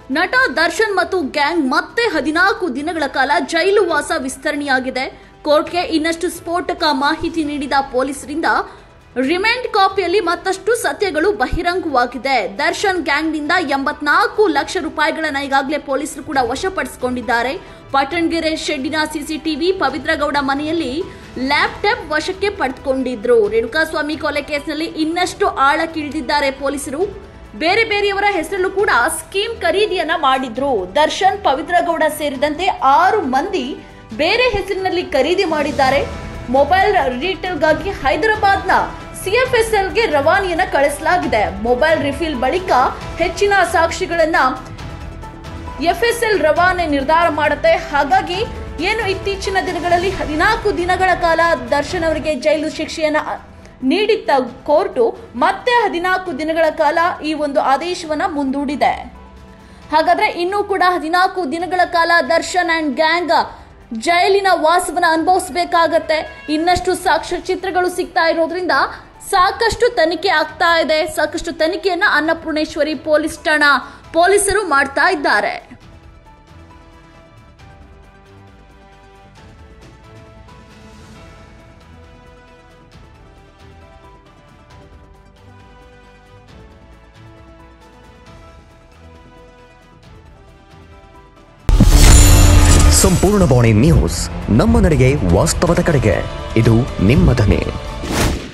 ನಟ ದರ್ಶನ್ ಮತ್ತು ಗ್ಯಾಂಗ್ ಮತ್ತೆ ಹದಿನಾಲ್ಕು ದಿನಗಳ ಕಾಲ ಜೈಲು ವಾಸ ವಿಸ್ತರಣೆಯಾಗಿದೆ ಕೋರ್ಟ್ಗೆ ಇನ್ನಷ್ಟು ಸ್ಫೋಟಕ ಮಾಹಿತಿ ನೀಡಿದ ಪೊಲೀಸರಿಂದ ರಿಮ್ಯಾಂಡ್ ಕಾಪಿಯಲ್ಲಿ ಮತ್ತಷ್ಟು ಸತ್ಯಗಳು ಬಹಿರಂಗವಾಗಿದೆ ದರ್ಶನ್ ಗ್ಯಾಂಗ್ನಿಂದ ಎಂಬತ್ನಾಲ್ಕು ಲಕ್ಷ ರೂಪಾಯಿಗಳನ್ನ ಈಗಾಗಲೇ ಪೊಲೀಸರು ಕೂಡ ವಶಪಡಿಸಿಕೊಂಡಿದ್ದಾರೆ ಪಟ್ಟಣಗೆರೆ ಶೆಡ್ಡಿನ ಸಿಸಿಟಿವಿ ಪವಿತ್ರಗೌಡ ಮನೆಯಲ್ಲಿ ಲ್ಯಾಪ್ಟಾಪ್ ವಶಕ್ಕೆ ಪಡೆದುಕೊಂಡಿದ್ರು ರೇಣುಕಾಸ್ವಾಮಿ ಕೊಲೆ ಕೇಸ್ನಲ್ಲಿ ಇನ್ನಷ್ಟು ಆಳಕ್ಕಿಳಿದಿದ್ದಾರೆ ಪೊಲೀಸರು ಬೇರೆ ಬೇರೆಯವರ ಹೆಸರಲ್ಲೂ ಕೂಡ ಸ್ಕೀಮ್ ಖರೀದಿಯನ್ನ ಮಾಡಿದ್ರು ದರ್ಶನ್ ಪವಿತ್ರಗೌಡ ಸೇರಿದಂತೆ ಆರು ಮಂದಿ ಬೇರೆ ಹೆಸರಿನಲ್ಲಿ ಖರೀದಿ ಮಾಡಿದ್ದಾರೆ ಮೊಬೈಲ್ ರೀಟೇಲ್ಗಾಗಿ ಹೈದರಾಬಾದ್ನ ಸಿಎಫ್ಎಸ್ಎಲ್ಗೆ ರವಾನೆಯನ್ನ ಕಳಿಸಲಾಗಿದೆ ಮೊಬೈಲ್ ರಿಫಿಲ್ ಬಳಿಕ ಹೆಚ್ಚಿನ ಸಾಕ್ಷಿಗಳನ್ನ ಎಫ್ಎಸ್ಎಲ್ ರವಾನೆ ನಿರ್ಧಾರ ಮಾಡುತ್ತೆ ಹಾಗಾಗಿ ಏನು ಇತ್ತೀಚಿನ ದಿನಗಳಲ್ಲಿ ಹದಿನಾಲ್ಕು ದಿನಗಳ ಕಾಲ ದರ್ಶನ್ ಅವರಿಗೆ ಜೈಲು ಶಿಕ್ಷೆಯನ್ನ ನೀಡಿದ್ದ ಕೋರ್ಟು ಮತ್ತೆ ಹದಿನಾಲ್ಕು ದಿನಗಳ ಕಾಲ ಈ ಒಂದು ಆದೇಶವನ್ನ ಮುಂದೂಡಿದೆ ಹಾಗಾದ್ರೆ ಇನ್ನೂ ಕೂಡ ಹದಿನಾಲ್ಕು ದಿನಗಳ ಕಾಲ ದರ್ಶನ್ ಅಂಡ್ ಗ್ಯಾಂಗ್ ಜೈಲಿನ ವಾಸವನ್ನ ಅನುಭವಿಸಬೇಕಾಗತ್ತೆ ಇನ್ನಷ್ಟು ಸಾಕ್ಷ್ಯಚಿತ್ರಗಳು ಸಿಗ್ತಾ ಇರೋದ್ರಿಂದ ಸಾಕಷ್ಟು ತನಿಖೆ ಆಗ್ತಾ ಇದೆ ಸಾಕಷ್ಟು ತನಿಖೆಯನ್ನ ಅನ್ನಪೂರ್ಣೇಶ್ವರಿ ಪೊಲೀಸ್ ಠಾಣಾ ಪೊಲೀಸರು ಮಾಡ್ತಾ ಇದ್ದಾರೆ ಸಂಪೂರ್ಣ ಬಾಣಿ ನ್ಯೂಸ್ ನಮ್ಮ ನಡೆಗೆ ವಾಸ್ತವದ ಕಡೆಗೆ ಇದು ನಿಮ್ಮ ಧ್ವನಿ